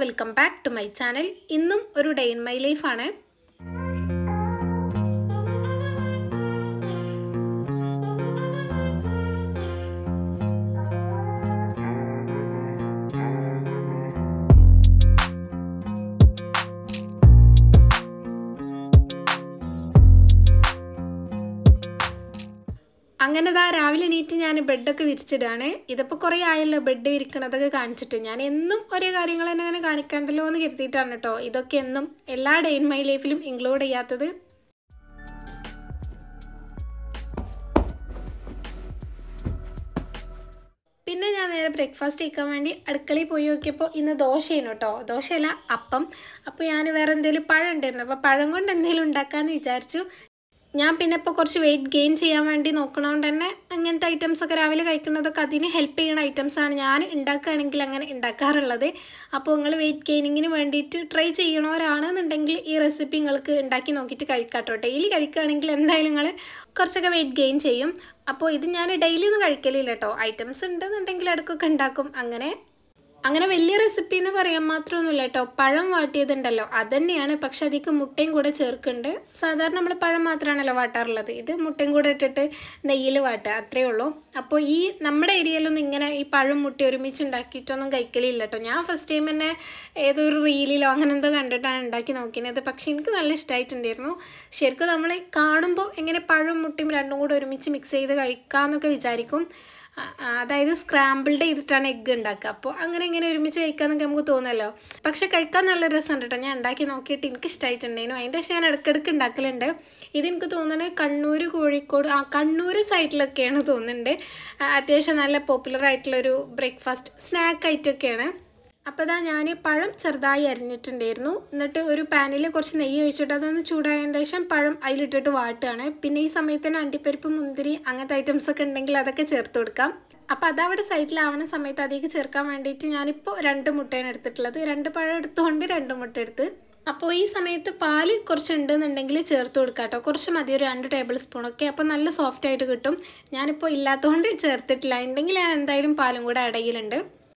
welcome back to my channel ഇന്നും ഒരു day in my ലൈഫാണ് അങ്ങനെ ദാ രാവിലെ എണീറ്റ് ഞാൻ ബെഡൊക്കെ വിരിച്ചിടുകയാണ് ഇതിപ്പോൾ കുറേ ആയല്ലോ ബെഡ് വിരിക്കണതൊക്കെ കാണിച്ചിട്ട് ഞാൻ എന്നും ഒരേ കാര്യങ്ങൾ തന്നെ അങ്ങനെ കാണിക്കണ്ടല്ലോ എന്ന് കരുതിയിട്ടാണ് കേട്ടോ ഇതൊക്കെ എന്നും എല്ലാ ഡേ ഇൻ മൈ ലൈഫിലും ഇൻക്ലൂഡ് ചെയ്യാത്തത് പിന്നെ ഞാൻ നേരെ ബ്രേക്ക്ഫാസ്റ്റ് കഴിക്കാൻ വേണ്ടി അടുക്കളയിൽ പോയി നോക്കിയപ്പോൾ ഇന്ന് ദോശയാണ് കേട്ടോ ദോശയല്ല അപ്പം അപ്പോൾ ഞാൻ വേറെ എന്തെങ്കിലും പഴം ഉണ്ടായിരുന്നു അപ്പോൾ പഴം കൊണ്ട് എന്തെങ്കിലും ഉണ്ടാക്കാമെന്ന് വിചാരിച്ചു ഞാൻ പിന്നെ ഇപ്പോൾ കുറച്ച് വെയിറ്റ് ഗെയിൻ ചെയ്യാൻ വേണ്ടി നോക്കണതുകൊണ്ട് തന്നെ അങ്ങനത്തെ ഐറ്റംസ് ഒക്കെ രാവിലെ കഴിക്കുന്നതൊക്കെ അതിന് ഹെൽപ്പ് ചെയ്യുന്ന ഐറ്റംസ് ആണ് ഞാൻ ഉണ്ടാക്കുകയാണെങ്കിൽ അങ്ങനെ ഉണ്ടാക്കാറുള്ളത് അപ്പോൾ നിങ്ങൾ വെയിറ്റ് ഗെയിനിങ്ങിന് വേണ്ടിയിട്ട് ട്രൈ ചെയ്യണവരാണെന്നുണ്ടെങ്കിൽ ഈ റെസിപ്പി നിങ്ങൾക്ക് ഉണ്ടാക്കി നോക്കിയിട്ട് കഴിക്കാട്ടോ ഡെയിലി കഴിക്കുകയാണെങ്കിൽ എന്തായാലും നിങ്ങൾ കുറച്ചൊക്കെ വെയിറ്റ് ഗെയിൻ ചെയ്യും അപ്പോൾ ഇത് ഞാൻ ഡെയിലി ഒന്നും കഴിക്കലില്ല കേട്ടോ ഐറ്റംസ് ഉണ്ടെന്നുണ്ടെങ്കിൽ ഇടയ്ക്കൊക്കെ ഉണ്ടാക്കും അങ്ങനെ അങ്ങനെ വലിയ റെസിപ്പി എന്ന് പറയാൻ മാത്രമൊന്നുമില്ല കേട്ടോ പഴം വാട്ടിയതുണ്ടല്ലോ അതന്നെയാണ് പക്ഷെ അതിലേക്ക് മുട്ടയും കൂടെ ചേർക്കുന്നുണ്ട് സാധാരണ നമ്മൾ പഴം മാത്രമാണല്ലോ വാട്ടാറുള്ളത് ഇത് മുട്ടയും കൂടെ ഇട്ടിട്ട് നെയ്യിൽ വാട്ടുക അത്രയേ ഉള്ളൂ അപ്പോൾ ഈ നമ്മുടെ ഏരിയയിലൊന്നും ഇങ്ങനെ ഈ പഴം മുട്ട ഒരുമിച്ച് ഉണ്ടാക്കിയിട്ടൊന്നും കഴിക്കലില്ല കേട്ടോ ഞാൻ ഫസ്റ്റ് ടൈം തന്നെ ഏതൊരു റീലിലോ അങ്ങനെ എന്തോ കണ്ടിട്ടാണ് ഉണ്ടാക്കി നോക്കിയത് പക്ഷെ എനിക്ക് നല്ല ഇഷ്ടമായിട്ടുണ്ടായിരുന്നു ശരിക്കും നമ്മൾ കാണുമ്പോൾ എങ്ങനെ പഴം മുട്ടയും രണ്ടും കൂടെ ഒരുമിച്ച് മിക്സ് ചെയ്ത് കഴിക്കാമെന്നൊക്കെ വിചാരിക്കും അതായത് സ്ക്രാമ്പിൾഡ് ചെയ്തിട്ടാണ് എഗ്ഗ് ഉണ്ടാക്കുക അപ്പോൾ അങ്ങനെ ഇങ്ങനെ ഒരുമിച്ച് കഴിക്കാമെന്നൊക്കെ നമുക്ക് തോന്നല്ലോ പക്ഷെ കഴിക്കാൻ നല്ല രസമുണ്ട് കേട്ടോ ഞാൻ ഉണ്ടാക്കി നോക്കിയിട്ട് എനിക്ക് ഇഷ്ടമായിട്ടുണ്ടായിരുന്നു അതിൻ്റെ ശേഷം ഞാൻ ഇടയ്ക്കിടയ്ക്ക് ഉണ്ടാക്കലുണ്ട് ഇതെനിക്ക് തോന്നുന്നത് കണ്ണൂർ കോഴിക്കോട് ആ കണ്ണൂർ സൈഡിലൊക്കെയാണ് തോന്നുന്നുണ്ട് അത്യാവശ്യം നല്ല പോപ്പുലർ ആയിട്ടുള്ളൊരു ബ്രേക്ക്ഫാസ്റ്റ് സ്നാക്ക് ഐറ്റമൊക്കെയാണ് അപ്പോൾ ഇതാ ഞാൻ പഴം ചെറുതായി അരിഞ്ഞിട്ടുണ്ടായിരുന്നു എന്നിട്ട് ഒരു പാനിൽ കുറച്ച് നെയ്യ് ഒഴിച്ചിട്ട് അതൊന്ന് ചൂടായതിന് ശേഷം പഴം അതിലിട്ടിട്ട് വാട്ടുകയാണ് പിന്നെ ഈ സമയത്ത് തന്നെ അണ്ടിപ്പരിപ്പ് മുന്തിരി അങ്ങനത്തെ ഐറ്റംസ് ഒക്കെ ഉണ്ടെങ്കിൽ അതൊക്കെ ചേർത്ത് കൊടുക്കാം അപ്പോൾ അതവിടെ സൈഡിലാവുന്ന സമയത്ത് അതിലേക്ക് ചേർക്കാൻ വേണ്ടിയിട്ട് ഞാനിപ്പോൾ രണ്ട് മുട്ടയാണ് എടുത്തിട്ടുള്ളത് രണ്ട് പഴം എടുത്തുകൊണ്ട് രണ്ട് മുട്ട എടുത്ത് അപ്പോൾ ഈ സമയത്ത് പാല് കുറച്ച് ഉണ്ടെന്നുണ്ടെങ്കിൽ ചേർത്ത് കൊടുക്കാം കേട്ടോ കുറച്ച് മതി ഒരു രണ്ട് ടേബിൾ സ്പൂണൊക്കെ അപ്പോൾ നല്ല സോഫ്റ്റ് ആയിട്ട് കിട്ടും ഞാനിപ്പോൾ ഇല്ലാത്തതുകൊണ്ട് ചേർത്തിട്ടില്ല ഉണ്ടെങ്കിൽ ഞാൻ എന്തായാലും പാലും കൂടെ അടയിലുണ്ട്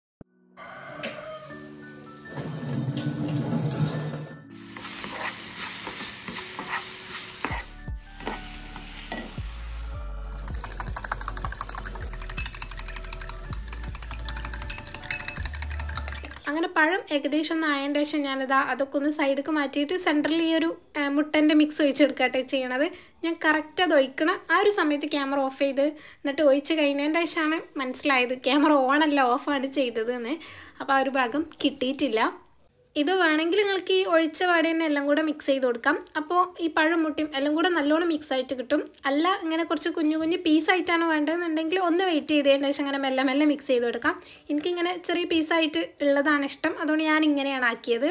അങ്ങനെ പഴം ഏകദേശം ഒന്ന് ആയതിൻ്റെ ശേഷം ഞാനിതാ അതൊക്കെ ഒന്ന് സൈഡിലേക്ക് മാറ്റിയിട്ട് സെൻറ്ററിൽ ഈ ഒരു മുട്ടൻ്റെ മിക്സ് ഒഴിച്ചെടുക്കട്ടെ ചെയ്യണത് ഞാൻ കറക്റ്റ് അത് ഒഴിക്കണം ആ ഒരു സമയത്ത് ക്യാമറ ഓഫ് ചെയ്ത് എന്നിട്ട് ഒഴിച്ച് കഴിഞ്ഞതിൻ്റെ ശേഷമാണ് മനസ്സിലായത് ക്യാമറ ഓണല്ല ഓഫാണ് ചെയ്തത് എന്ന് അപ്പോൾ ആ ഒരു ഭാഗം കിട്ടിയിട്ടില്ല ഇത് വേണമെങ്കിൽ നിങ്ങൾക്ക് ഈ ഒഴിച്ച പാടെ തന്നെ എല്ലാം കൂടെ മിക്സ് ചെയ്ത് കൊടുക്കാം അപ്പോൾ ഈ പഴം മുട്ടിയും എല്ലാം കൂടെ നല്ലോണം മിക്സ് ആയിട്ട് കിട്ടും അല്ല ഇങ്ങനെ കുറച്ച് കുഞ്ഞു കുഞ്ഞു പീസായിട്ടാണ് വേണ്ടതെന്നുണ്ടെങ്കിൽ ഒന്ന് വെയിറ്റ് ചെയ്തതിന് ശേഷം അങ്ങനെ മെല്ലെ മെല്ലെ മിക്സ് ചെയ്ത് കൊടുക്കാം എനിക്കിങ്ങനെ ചെറിയ പീസായിട്ട് ഉള്ളതാണ് ഇഷ്ടം അതുകൊണ്ട് ഞാൻ ഇങ്ങനെയാണ് ആക്കിയത്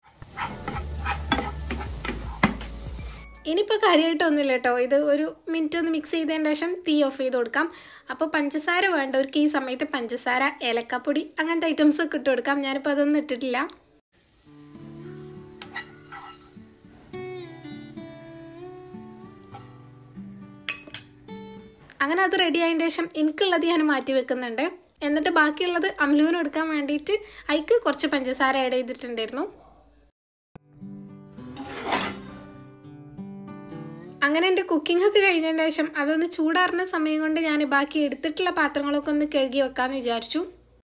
ഇനിയിപ്പോൾ കാര്യമായിട്ടൊന്നുമില്ല കേട്ടോ ഇത് ഒരു മിനിറ്റ് ഒന്ന് മിക്സ് ചെയ്തതിന് ശേഷം തീ ഓഫ് ചെയ്ത് കൊടുക്കാം അപ്പോൾ പഞ്ചസാര വേണ്ടവർക്ക് ഈ സമയത്ത് പഞ്ചസാര ഏലക്കപ്പൊടി അങ്ങനത്തെ ഐറ്റംസ് ഒക്കെ ഇട്ട് കൊടുക്കാം ഞാനിപ്പോൾ അതൊന്നും ഇട്ടിട്ടില്ല അങ്ങനെ അത് റെഡി ആയതിന് ശേഷം എനിക്കുള്ളത് ഞാൻ മാറ്റി വെക്കുന്നുണ്ട് എന്നിട്ട് ബാക്കിയുള്ളത് അമ്ലുവിന് എടുക്കാൻ വേണ്ടിയിട്ട് അതിക്ക് കുറച്ച് പഞ്ചസാര ആഡ് ചെയ്തിട്ടുണ്ടായിരുന്നു അങ്ങനെ എൻ്റെ കുക്കിംഗ് ഒക്കെ കഴിഞ്ഞതിന് ശേഷം അതൊന്ന് ചൂടാറുന്ന സമയം കൊണ്ട് ഞാൻ ബാക്കി എടുത്തിട്ടുള്ള പാത്രങ്ങളൊക്കെ ഒന്ന് കഴുകി വെക്കാമെന്ന് വിചാരിച്ചു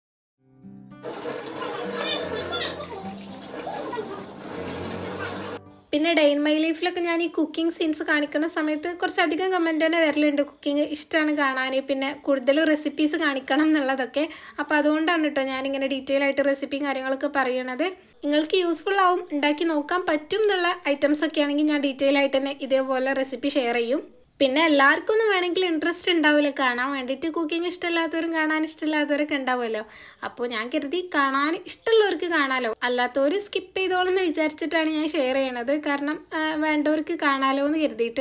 പിന്നെ ഡേ ഇൻ മൈ ലൈഫിലൊക്കെ ഞാൻ ഈ കുക്കിംഗ് സീൻസ് കാണിക്കുന്ന സമയത്ത് കുറച്ചധികം കമൻറ്റ് തന്നെ വരലുണ്ട് കുക്കിംഗ് ഇഷ്ടമാണ് കാണാൻ പിന്നെ കൂടുതൽ റെസിപ്പീസ് കാണിക്കണം എന്നുള്ളതൊക്കെ അപ്പോൾ അതുകൊണ്ടാണ് കേട്ടോ ഞാനിങ്ങനെ ഡീറ്റെയിൽ ആയിട്ട് റെസിപ്പിയും കാര്യങ്ങളൊക്കെ പറയണത് നിങ്ങൾക്ക് യൂസ്ഫുൾ ആവും ഉണ്ടാക്കി നോക്കാൻ പറ്റും എന്നുള്ള ഐറ്റംസ് ഒക്കെ ആണെങ്കിൽ ഞാൻ ഡീറ്റെയിൽ ആയിട്ട് തന്നെ ഇതേപോലെ റെസിപ്പി ഷെയർ ചെയ്യും പിന്നെ എല്ലാവർക്കും ഒന്നും വേണമെങ്കിൽ ഇൻട്രസ്റ്റ് ഉണ്ടാവില്ല കാണാൻ വേണ്ടിയിട്ട് കുക്കിംഗ് ഇഷ്ടമില്ലാത്തവരും കാണാൻ ഇഷ്ടമില്ലാത്തവരൊക്കെ ഉണ്ടാവുമല്ലോ അപ്പോൾ ഞാൻ കരുതി കാണാൻ ഇഷ്ടമുള്ളവർക്ക് കാണാലോ അല്ലാത്തവർ സ്കിപ്പ് ചെയ്തോളെന്ന് വിചാരിച്ചിട്ടാണ് ഞാൻ ഷെയർ ചെയ്യണത് കാരണം വേണ്ടവർക്ക് കാണാലോ എന്ന് കരുതിയിട്ട്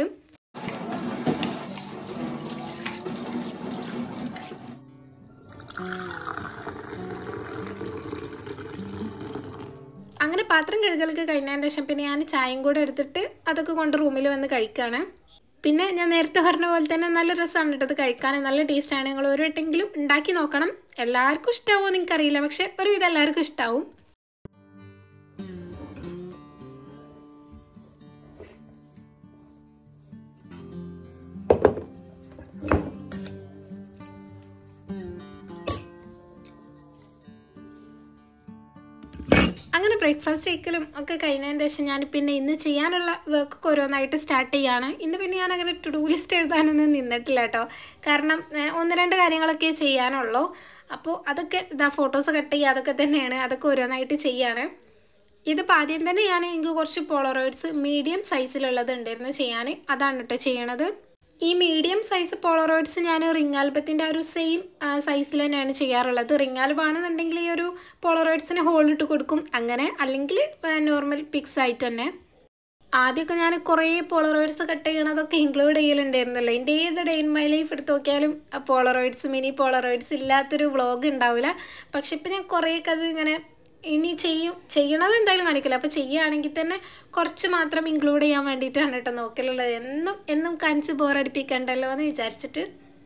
അങ്ങനെ പാത്രം കഴുകലൊക്കെ കഴിഞ്ഞതിന് ശേഷം പിന്നെ ഞാൻ ചായയും കൂടെ എടുത്തിട്ട് അതൊക്കെ കൊണ്ട് റൂമിൽ വന്ന് കഴിക്കുകയാണ് പിന്നെ ഞാൻ നേരത്തെ പറഞ്ഞ പോലെ തന്നെ നല്ല രസമാണ് കേട്ടോ ഇത് കഴിക്കാൻ നല്ല ടേസ്റ്റാണ് നിങ്ങൾ ഒരു വട്ടെങ്കിലും ഉണ്ടാക്കി നോക്കണം എല്ലാവർക്കും ഇഷ്ടമാവുമോ എന്ന് എനിക്കറിയില്ല പക്ഷെ ഒരുവിധം എല്ലാവർക്കും ഇഷ്ടമാവും ബ്രേക്ക്ഫാസ്റ്റ് കഴിക്കലും ഒക്കെ കഴിഞ്ഞതിന് ശേഷം ഞാൻ പിന്നെ ഇന്ന് ചെയ്യാനുള്ള വർക്കൊക്കെ ഓരോന്നായിട്ട് സ്റ്റാർട്ട് ചെയ്യാണ് ഇന്ന് പിന്നെ ഞാൻ അങ്ങനെ ടു ഡൂ ലിസ്റ്റ് എഴുതാനൊന്നും നിന്നിട്ടില്ല കേട്ടോ കാരണം ഏഹ്, ഒന്ന് രണ്ട് കാര്യങ്ങളൊക്കെ ചെയ്യാനുള്ളൂ അപ്പോൾ അതൊക്കെ ഇതാ ഫോട്ടോസ് കട്ട് ചെയ്യുക അതൊക്കെ തന്നെയാണ് അതൊക്കെ ഓരോന്നായിട്ട് ചെയ്യാണ് ഇതിപ്പോൾ ആദ്യം തന്നെ ഞാൻ എനിക്ക് കുറച്ച് പോളറോയിഡ്സ് മീഡിയം സൈസിലുള്ളത് ഉണ്ടായിരുന്നു ചെയ്യാൻ അതാണ് കേട്ടോ ചെയ്യണത് ഈ മീഡിയം സൈസ് പോളറോയിഡ്സ് ഞാൻ റിംഗ് ആൽബത്തിൻ്റെ ആ ഒരു സെയിം സൈസിൽ തന്നെയാണ് ചെയ്യാറുള്ളത് റിംഗ് ആൽബം ആണെന്നുണ്ടെങ്കിൽ ഈ ഒരു പോളറോയിഡ്സിന് ഹോൾ ഇട്ട് കൊടുക്കും അങ്ങനെ അല്ലെങ്കിൽ നോർമൽ പിക്സ് ആയിട്ട് തന്നെ ആദ്യമൊക്കെ ഞാൻ കുറേ പോളറോയിഡ്സ് കട്ട് ചെയ്യണതൊക്കെ ഇൻക്ലൂഡ് ചെയ്യലുണ്ടായിരുന്നല്ലോ എൻ്റെ ഏത് ഡേ ഇൻ മൈ ലൈഫ് എടുത്ത് നോക്കിയാലും പോളറോയിഡ്സ് മിനി പോളറോയിഡ്സ് ഇല്ലാത്തൊരു വ്ളോഗ് ഉണ്ടാവില്ല പക്ഷെ ഇപ്പം ഞാൻ കുറേയൊക്കെ അത് ഇങ്ങനെ ഇനി ചെയ്യും ചെയ്യണത് എന്തായാലും കാണിക്കില്ല അപ്പോൾ ചെയ്യുകയാണെങ്കിൽ തന്നെ കുറച്ച് മാത്രം ഇൻക്ലൂഡ് ചെയ്യാൻ വേണ്ടിയിട്ടാണ് കേട്ടോ നോക്കലുള്ളത് എന്നും എന്നും കാണിച്ച് ബോറടിപ്പിക്കണ്ടല്ലോ എന്ന് വിചാരിച്ചിട്ട്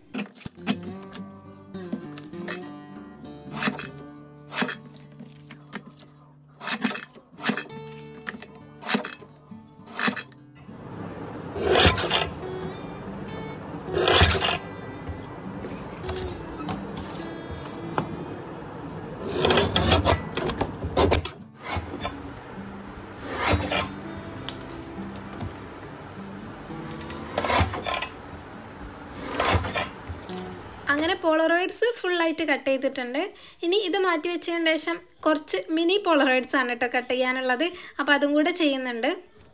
അങ്ങനെ പോളറോയിഡ്സ് ഫുള്ളായിട്ട് കട്ട് ചെയ്തിട്ടുണ്ട് ഇനി ഇത് മാറ്റി വെച്ചതിന് ശേഷം കുറച്ച് മിനി പോളറോയിഡ്സ് ആണ് കേട്ടോ കട്ട് ചെയ്യാനുള്ളത് അപ്പോൾ അതും കൂടെ ചെയ്യുന്നുണ്ട്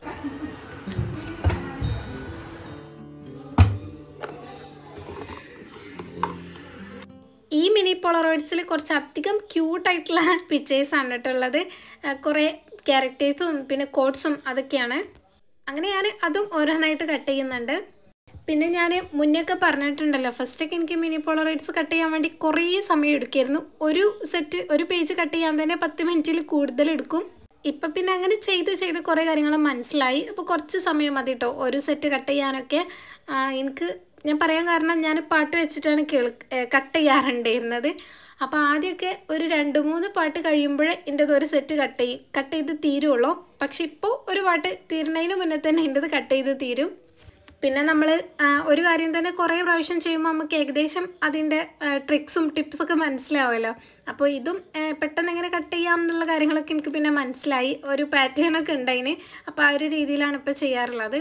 ഈ മിനി പോളറോയിഡ്സിൽ കുറച്ച് അധികം ക്യൂട്ടായിട്ടുള്ള പിക്ചേഴ്സാണ് കേട്ടോ ഉള്ളത് ആ, കുറേ ക്യാരക്ടേഴ്സും പിന്നെ കോഡ്സും അതൊക്കെയാണ് അങ്ങനെ ഞാൻ അതും ഓരോന്നായിട്ട് കട്ട് ചെയ്യുന്നുണ്ട് പിന്നെ ഞാൻ മുന്നൊക്കെ പറഞ്ഞിട്ടുണ്ടല്ലോ ഫസ്റ്റൊക്കെ എനിക്ക് മിനി പോളറൈറ്റ്സ് കട്ട് ചെയ്യാൻ വേണ്ടി കുറേ സമയം എടുക്കുമായിരുന്നു ഒരു സെറ്റ് ഒരു പേജ് കട്ട് ചെയ്യാൻ തന്നെ പത്ത് മിനിറ്റിൽ കൂടുതൽ എടുക്കും ഇപ്പം പിന്നെ അങ്ങനെ ചെയ്ത് ചെയ്ത് കുറേ കാര്യങ്ങൾ മനസ്സിലായി അപ്പോൾ കുറച്ച് സമയം മതി കേട്ടോ ഒരു സെറ്റ് കട്ട് ചെയ്യാനൊക്കെ ആ, എനിക്ക് ഞാൻ പറയാൻ കാരണം ഞാൻ പാട്ട് വെച്ചിട്ടാണ് കേൾ കട്ട് ചെയ്യാറുണ്ടായിരുന്നത് അപ്പോൾ ആദ്യമൊക്കെ ഒരു രണ്ട് മൂന്ന് പാട്ട് കഴിയുമ്പോഴേ എൻ്റെത് ഒരു സെറ്റ് കട്ട് ചെയ്യും കട്ട് ചെയ്ത് തീരുള്ളൂ പക്ഷെ ഇപ്പോൾ ഒരു പാട്ട് തീരുന്നതിന് മുന്നേ തന്നെ എൻ്റെത് കട്ട് ചെയ്ത് തീരും പിന്നെ നമ്മൾ ഒരു കാര്യം തന്നെ കുറേ പ്രാവശ്യം ചെയ്യുമ്പോൾ നമുക്ക് ഏകദേശം അതിൻ്റെ ട്രിക്സും ടിപ്സൊക്കെ മനസ്സിലാവുമല്ലോ അപ്പോൾ ഇതും ആ, പെട്ടെന്ന് എങ്ങനെ കട്ട് ചെയ്യാം എന്നുള്ള കാര്യങ്ങളൊക്കെ എനിക്ക് പിന്നെ മനസ്സിലായി ഒരു പാറ്റേൺ ഒക്കെ ഉണ്ട് അതിന് അപ്പോൾ ആ ഒരു രീതിയിലാണ് ഇപ്പോൾ ചെയ്യാറുള്ളത്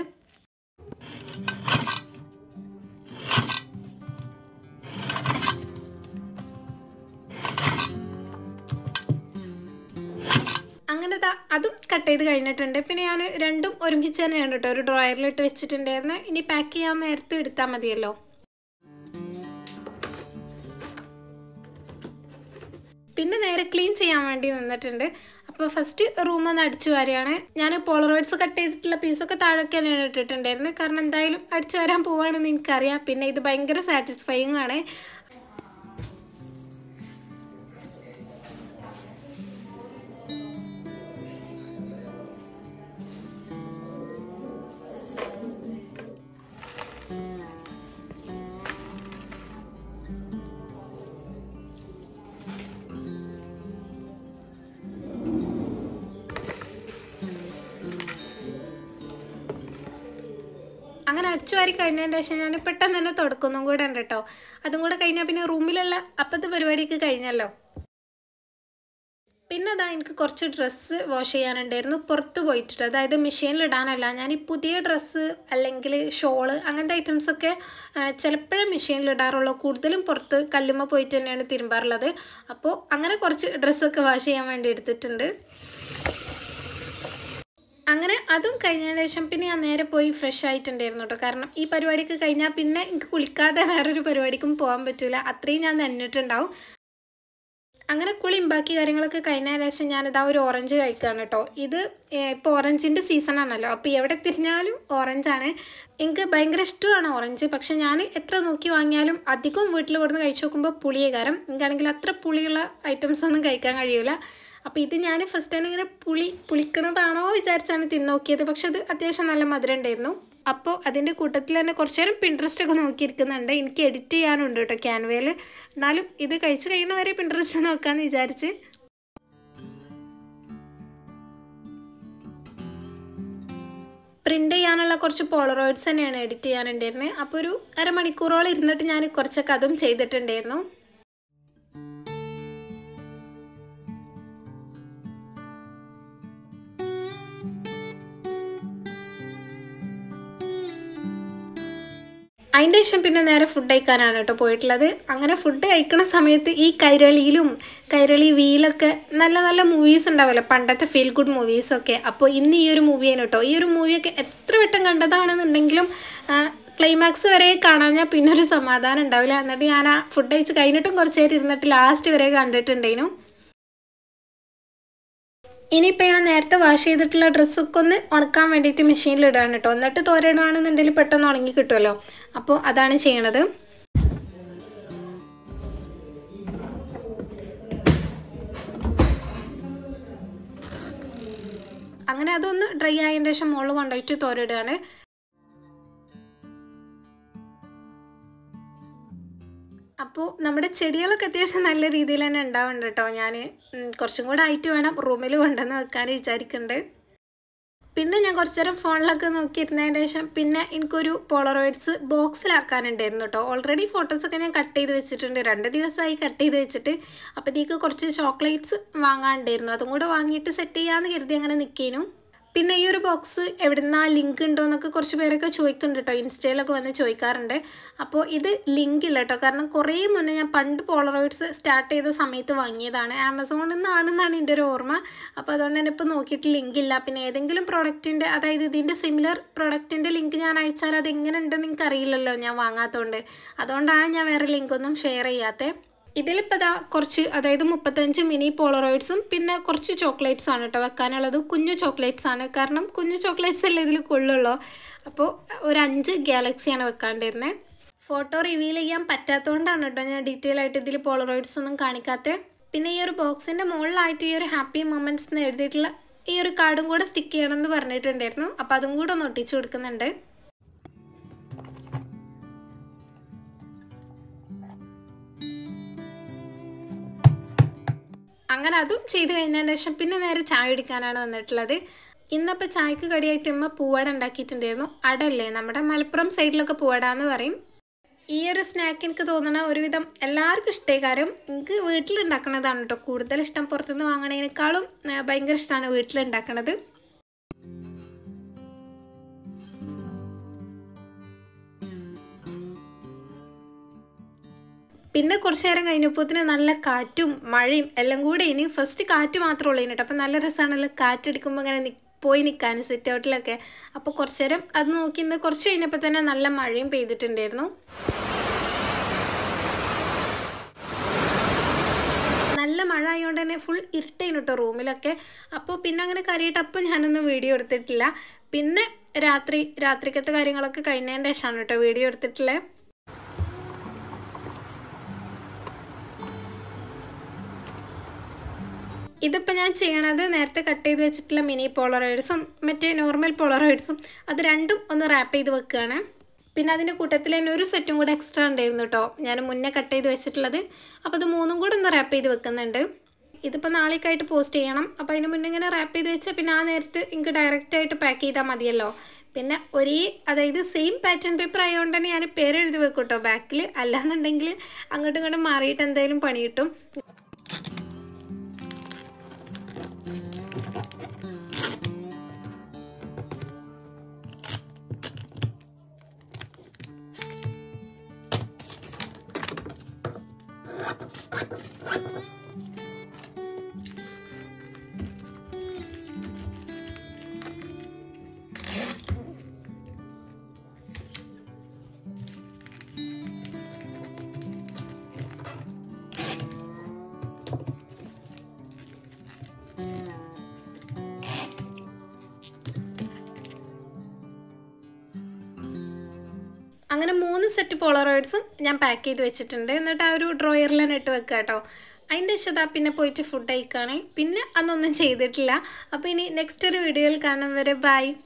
അങ്ങനെ ദാ അതും കട്ട് ചെയ്ത് കഴിഞ്ഞിട്ടുണ്ട് പിന്നെ ഞാൻ രണ്ടും ഒരുമിച്ച് തന്നെയാണ് കേട്ടോ ഒരു ഡ്രോയറിലിട്ട് വെച്ചിട്ടുണ്ടായിരുന്നു ഇനി പാക്ക് ചെയ്യാൻ നേരത്തെ എടുത്താൽ മതിയല്ലോ പിന്നെ നേരെ ക്ലീൻ ചെയ്യാൻ വേണ്ടി നിന്നിട്ടുണ്ട് അപ്പോൾ ഫസ്റ്റ് റൂം ഒന്ന് അടിച്ചു വാരുകയാണ് ഞാൻ പോളറോയിഡ്സ് കട്ട് ചെയ്തിട്ടുള്ള പീസൊക്കെ താഴേക്ക് തന്നെയാണ് ഇട്ടിട്ടുണ്ടായിരുന്നത് കാരണം എന്തായാലും അടിച്ചു വരാൻ പോവുകയാണെന്ന് എനിക്കറിയാം പിന്നെ ഇത് ഭയങ്കര സാറ്റിസ്ഫൈങ് ആണ് അങ്ങനെ അടിച്ചു വാരി കഴിഞ്ഞതിന് ശേഷം ഞാൻ പെട്ടെന്ന് തന്നെ തുടക്കൊന്നും കൂടെ ഉണ്ട് കേട്ടോ അതും കൂടെ കഴിഞ്ഞാൽ പിന്നെ റൂമിലുള്ള അപ്പത്തെ പരിപാടിക്ക് കഴിഞ്ഞല്ലോ പിന്നെ അതാ എനിക്ക് കുറച്ച് ഡ്രസ്സ് വാഷ് ചെയ്യാനുണ്ടായിരുന്നു പുറത്ത് പോയിട്ടിട്ട് അതായത് മെഷീനിൽ ഇടാനല്ല ഞാൻ ഈ പുതിയ ഡ്രസ്സ് അല്ലെങ്കിൽ ഷോള് അങ്ങനത്തെ ഐറ്റംസൊക്കെ ചിലപ്പോഴേ മെഷീനിൽ ഇടാറുള്ളൂ കൂടുതലും പുറത്ത് കല്ലുമ്മ പോയിട്ട് തന്നെയാണ് തിരുമ്പാറുള്ളത് അപ്പോൾ അങ്ങനെ കുറച്ച് ഡ്രസ്സൊക്കെ വാഷ് ചെയ്യാൻ വേണ്ടി എടുത്തിട്ടുണ്ട് അങ്ങനെ അതും കഴിഞ്ഞതിന് ശേഷം പിന്നെ ഞാൻ നേരെ പോയി ഫ്രഷ് ആയിട്ടുണ്ടായിരുന്നു കേട്ടോ കാരണം ഈ പരിപാടിക്ക് കഴിഞ്ഞാൽ പിന്നെ എനിക്ക് കുളിക്കാതെ വേറൊരു പരിപാടിക്കും പോകാൻ പറ്റില്ല അത്രയും ഞാൻ നന്നിട്ടുണ്ടാവും അങ്ങനെ കുളിയും ബാക്കി കാര്യങ്ങളൊക്കെ കഴിഞ്ഞതിന് ശേഷം ഞാനിതാ ഒരു ഓറഞ്ച് കഴിക്കുകയാണ് കേട്ടോ ഇത് ഇപ്പോൾ ഓറഞ്ചിൻ്റെ സീസൺ ആണല്ലോ അപ്പോൾ എവിടെ തിരിഞ്ഞാലും ഓറഞ്ചാണ് എനിക്ക് ഭയങ്കര ഇഷ്ടമാണ് ഓറഞ്ച് പക്ഷെ ഞാൻ എത്ര നോക്കി വാങ്ങിയാലും അധികം വീട്ടിൽ കൊടുന്ന് കഴിച്ചു നോക്കുമ്പോൾ പുളിയേ കാരണം എനിക്കാണെങ്കിൽ അത്ര പുളിയുള്ള ഐറ്റംസ് ഒന്നും കഴിക്കാൻ കഴിയില്ല അപ്പോൾ ഇത് ഞാൻ ഫസ്റ്റ് തന്നെ ഇങ്ങനെ പുളി പുളിക്കണതാണോ വിചാരിച്ചാണ് തിന്ന് നോക്കിയത് പക്ഷെ അത് അത്യാവശ്യം നല്ല മധുരം ഉണ്ടായിരുന്നു അപ്പോൾ അതിൻ്റെ കൂട്ടത്തിൽ തന്നെ കുറച്ച് നേരം പിൻട്രസ്റ്റ് ഒക്കെ നോക്കിയിരിക്കുന്നുണ്ട് എനിക്ക് എഡിറ്റ് ചെയ്യാനുണ്ട് കേട്ടോ ക്യാൻവയിൽ എന്നാലും ഇത് കഴിച്ച് കഴിയുന്ന വരെ പിൻട്രസ്റ്റ് നോക്കാമെന്ന് വിചാരിച്ച് പ്രിൻ്റ് ചെയ്യാനുള്ള കുറച്ച് പോളറോയിഡ്സ് തന്നെയാണ് എഡിറ്റ് ചെയ്യാനുണ്ടായിരുന്നത് അപ്പോൾ ഒരു അരമണിക്കൂറോളം ഇരുന്നിട്ട് ഞാൻ കുറച്ചൊക്കെ അതും ചെയ്തിട്ടുണ്ടായിരുന്നു അതിൻ്റെ ശേഷം പിന്നെ നേരെ ഫുഡ് കഴിക്കാനാണ് കേട്ടോ പോയിട്ടുള്ളത് അങ്ങനെ ഫുഡ് കഴിക്കണ സമയത്ത് ഈ കൈരളിയിലും കൈരളി വീലൊക്കെ നല്ല നല്ല മൂവീസ് ഉണ്ടാവുമല്ലോ പണ്ടത്തെ ഫീൽ ഗുഡ് മൂവീസൊക്കെ അപ്പോൾ ഇന്ന് ഈ ഒരു മൂവിയാണ് കേട്ടോ ഈ ഒരു മൂവിയൊക്കെ എത്ര വട്ടം കണ്ടതാണെന്നുണ്ടെങ്കിലും ക്ലൈമാക്സ് വരെ കാണാഞ്ഞാൽ പിന്നെ ഒരു സമാധാനം ഉണ്ടാവില്ല എന്നിട്ട് ഞാൻ ആ ഫുഡ് കഴിച്ച് കഴിഞ്ഞിട്ടും കുറച്ച് നേരം ഇരുന്നിട്ട് ലാസ്റ്റ് വരെ കണ്ടിട്ടുണ്ടേനു ഇനിയിപ്പോൾ ഞാൻ നേരത്തെ വാഷ് ചെയ്തിട്ടുള്ള ഡ്രസ്സൊക്കെ ഒന്ന് ഉണക്കാൻ വേണ്ടിയിട്ട് മെഷീനിൽ ഇടാണ് കേട്ടോ എന്നിട്ട് തോരയിടുകയാണെന്നുണ്ടെങ്കിൽ പെട്ടെന്ന് ഉണങ്ങി കിട്ടുമല്ലോ അപ്പോൾ അതാണ് ചെയ്യണത് അങ്ങനെ അതൊന്ന് ഡ്രൈ ആയതിൻ്റെ ശേഷം മുകളിൽ കൊണ്ടുപോയിട്ട് തോരയിടുകയാണ് അപ്പോൾ നമ്മുടെ ചെടികളൊക്കെ അത്യാവശ്യം നല്ല രീതിയിൽ തന്നെ ഉണ്ടാവുന്നുണ്ട് കേട്ടോ ഞാൻ കുറച്ചും കൂടെ ആയിട്ട് വേണം റൂമിൽ കൊണ്ടുവന്ന് വെക്കാൻ വിചാരിക്കുന്നുണ്ട് പിന്നെ ഞാൻ കുറച്ച് നേരം ഫോണിലൊക്കെ നോക്കിയിരുന്നതിന് ശേഷം പിന്നെ എനിക്കൊരു പോളറോയിഡ്സ് ബോക്സിലാക്കാനുണ്ടായിരുന്നു കേട്ടോ ഓൾറെഡി ഫോട്ടോസൊക്കെ ഞാൻ കട്ട് ചെയ്ത് വെച്ചിട്ടുണ്ട് രണ്ട് ദിവസമായി കട്ട് ചെയ്ത് വെച്ചിട്ട് അപ്പോഴത്തേക്ക് കുറച്ച് ചോക്ലേറ്റ്സ് വാങ്ങാനുണ്ടായിരുന്നു അതും കൂടെ വാങ്ങിയിട്ട് സെറ്റ് ചെയ്യാമെന്ന് കരുതി അങ്ങനെ നിൽക്കേനു പിന്നെ ഈ ഒരു ബോക്സ് എവിടുന്ന ലിങ്ക് ഉണ്ടോ എന്നൊക്കെ കുറച്ച് പേരൊക്കെ ചോദിക്കുന്നുണ്ട് കേട്ടോ ഇൻസ്റ്റയിലൊക്കെ വന്ന് ചോദിക്കാറുണ്ട് അപ്പോൾ ഇത് ലിങ്ക് ഇല്ല കേട്ടോ കാരണം കുറേ മുന്നേ ഞാൻ പണ്ട് പോളറോയിഡ്സ് സ്റ്റാർട്ട് ചെയ്ത സമയത്ത് വാങ്ങിയതാണ് ആമസോണിൽ നിന്നാണെന്നാണ് എൻ്റെ ഒരു ഓർമ്മ അപ്പോൾ അതുകൊണ്ട് തന്നെ ഇപ്പോൾ നോക്കിയിട്ട് ലിങ്ക് ഇല്ല പിന്നെ ഏതെങ്കിലും പ്രോഡക്റ്റിൻ്റെ അതായത് ഇതിൻ്റെ സിമിലർ പ്രോഡക്റ്റിൻ്റെ ലിങ്ക് ഞാൻ അയച്ചാൽ അത് എങ്ങനെ ഉണ്ടെന്ന് നിങ്ങൾക്ക് അറിയില്ലല്ലോ ഞാൻ വാങ്ങാത്തതുകൊണ്ട് അതുകൊണ്ടാണ് ഞാൻ വേറെ ലിങ്കൊന്നും ഷെയർ ചെയ്യാത്തത് ഇതിലിപ്പോൾ ഇതാ കുറച്ച് അതായത് മുപ്പത്തഞ്ച് മിനി പോളറോയിഡ്സും പിന്നെ കുറച്ച് ചോക്ലേറ്റ്സും ആണ് കേട്ടോ വെക്കാനുള്ളത് കുഞ്ഞു ചോക്ലേറ്റ്സ് ആണ് കാരണം കുഞ്ഞു ചോക്ലേറ്റ്സ് അല്ലേ ഇതിൽ കൊള്ളുള്ളൂ അപ്പോൾ ഒരു അഞ്ച് ഗാലക്സിയാണ് വെക്കാണ്ടിരുന്നത് ഫോട്ടോ റിവീൽ ചെയ്യാൻ പറ്റാത്തതുകൊണ്ടാണ് കേട്ടോ ഞാൻ ഡീറ്റെയിൽ ആയിട്ട് ഇതിൽ പോളറോയിഡ്സ് ഒന്നും കാണിക്കാത്തത് പിന്നെ ഈ ഒരു ബോക്സിൻ്റെ മുകളിലായിട്ട് ഈ ഒരു ഹാപ്പി മൊമെൻറ്റ്സ് എന്ന് എഴുതിയിട്ടുള്ള ഈ ഒരു കാർഡും കൂടെ സ്റ്റിക്ക് ചെയ്യണമെന്ന് പറഞ്ഞിട്ടുണ്ടായിരുന്നു അപ്പോൾ അതും കൂടെ ഒന്ന് ഒട്ടിച്ചു കൊടുക്കുന്നുണ്ട് അങ്ങനെ അതും ചെയ്ത് കഴിഞ്ഞതിന് ശേഷം പിന്നെ നേരെ ചായ കുടിക്കാനാണ് വന്നിട്ടുള്ളത് ഇന്നപ്പോൾ ചായക്ക് കടിയായിട്ട് അമ്മ പൂവട ഉണ്ടാക്കിയിട്ടുണ്ടായിരുന്നു അടല്ലേ നമ്മുടെ മലപ്പുറം സൈഡിലൊക്കെ പൂവട എന്ന് പറയും ഈ ഒരു സ്നാക്ക് എനിക്ക് തോന്നണ ഒരുവിധം എല്ലാവർക്കും ഇഷ്ടമായി കാര്യം എനിക്ക് വീട്ടിലുണ്ടാക്കണതാണ് കേട്ടോ കൂടുതൽ ഇഷ്ടം പുറത്തുനിന്ന് വാങ്ങണതിനേക്കാളും ആ, ഭയങ്കര ഇഷ്ടമാണ് വീട്ടിലുണ്ടാക്കണത് പിന്നെ കുറച്ച് നേരം കഴിഞ്ഞപ്പോത്തിന് നല്ല കാറ്റും മഴയും എല്ലാം കൂടെ ഇനി ഫസ്റ്റ് കാറ്റ് മാത്രമേ ഉള്ളൂ കേട്ടോ അപ്പം നല്ല രസമാണല്ലോ കാറ്റടിക്കുമ്പോൾ ഇങ്ങനെ നി പോയി നിൽക്കാൻ സിറ്റ് ഔട്ടിലൊക്കെ അപ്പോൾ കുറച്ച് നേരം അത് നോക്കി നിന്ന് കുറച്ച് കഴിഞ്ഞപ്പോൾ തന്നെ നല്ല മഴയും പെയ്തിട്ടുണ്ടായിരുന്നു നല്ല മഴ ആയതുകൊണ്ട് തന്നെ ഫുൾ ഇരുട്ടായിരുന്നു കേട്ടോ റൂമിലൊക്കെ അപ്പോൾ പിന്നെ അങ്ങനെ കറിയിട്ട് അപ്പം ഞാനൊന്നും വീഡിയോ എടുത്തിട്ടില്ല പിന്നെ രാത്രി രാത്രിക്കത്തെ കാര്യങ്ങളൊക്കെ കഴിഞ്ഞതിൻ്റെ ശേഷമാണ് കേട്ടോ വീഡിയോ എടുത്തിട്ടുള്ളത് ഇതിപ്പോൾ ഞാൻ ചെയ്യണത് നേരത്തെ കട്ട് ചെയ്ത് വെച്ചിട്ടുള്ള മിനി പോളറോയിഡ്സും മറ്റേ നോർമൽ പോളറോയിഡ്സും അത് രണ്ടും ഒന്ന് റാപ്പ് ചെയ്ത് വെക്കുകയാണ് പിന്നെ അതിൻ്റെ കൂട്ടത്തിൽ തന്നെ ഒരു സെറ്റും കൂടെ എക്സ്ട്രാ ഉണ്ടായിരുന്നു കേട്ടോ ഞാൻ മുന്നേ കട്ട് ചെയ്ത് വെച്ചിട്ടുള്ളത് അപ്പോൾ അത് മൂന്നും കൂടെ ഒന്ന് റാപ്പ് ചെയ്ത് വെക്കുന്നുണ്ട് ഇതിപ്പോൾ നാളേക്കായിട്ട് പോസ്റ്റ് ചെയ്യണം അപ്പോൾ അതിന് മുന്നേ ഇങ്ങനെ റാപ്പ് ചെയ്ത് വെച്ചാൽ പിന്നെ ആ നേരത്ത് എനിക്ക് ഡയറക്റ്റ് ആയിട്ട് പാക്ക് ചെയ്താൽ മതിയല്ലോ പിന്നെ ഒരേ അതായത് സെയിം പാറ്റേൺ പേപ്പർ ആയതുകൊണ്ട് തന്നെ ഞാൻ പേര് എഴുതി വെക്കും കേട്ടോ ബാക്കിൽ അല്ലാന്നുണ്ടെങ്കിൽ അങ്ങോട്ടും ഇങ്ങോട്ടും മാറിയിട്ട് എന്തായാലും പണി കിട്ടും അങ്ങനെ മൂന്ന് സെറ്റ് പോളറോയിഡ്സും ഞാൻ പാക്ക് ചെയ്ത് വെച്ചിട്ടുണ്ട് എന്നിട്ട് ആ ഒരു ഡ്രോയറിൽ തന്നെ ഇട്ട് വെക്കുക കേട്ടോ അതിൻ്റെ ശതാ പിന്നെ പോയിട്ട് ഫുഡ് കഴിക്കുകയാണെങ്കിൽ പിന്നെ അതൊന്നും ചെയ്തിട്ടില്ല അപ്പോൾ ഇനി നെക്സ്റ്റ് ഒരു വീഡിയോയിൽ കാണും വരെ ബൈ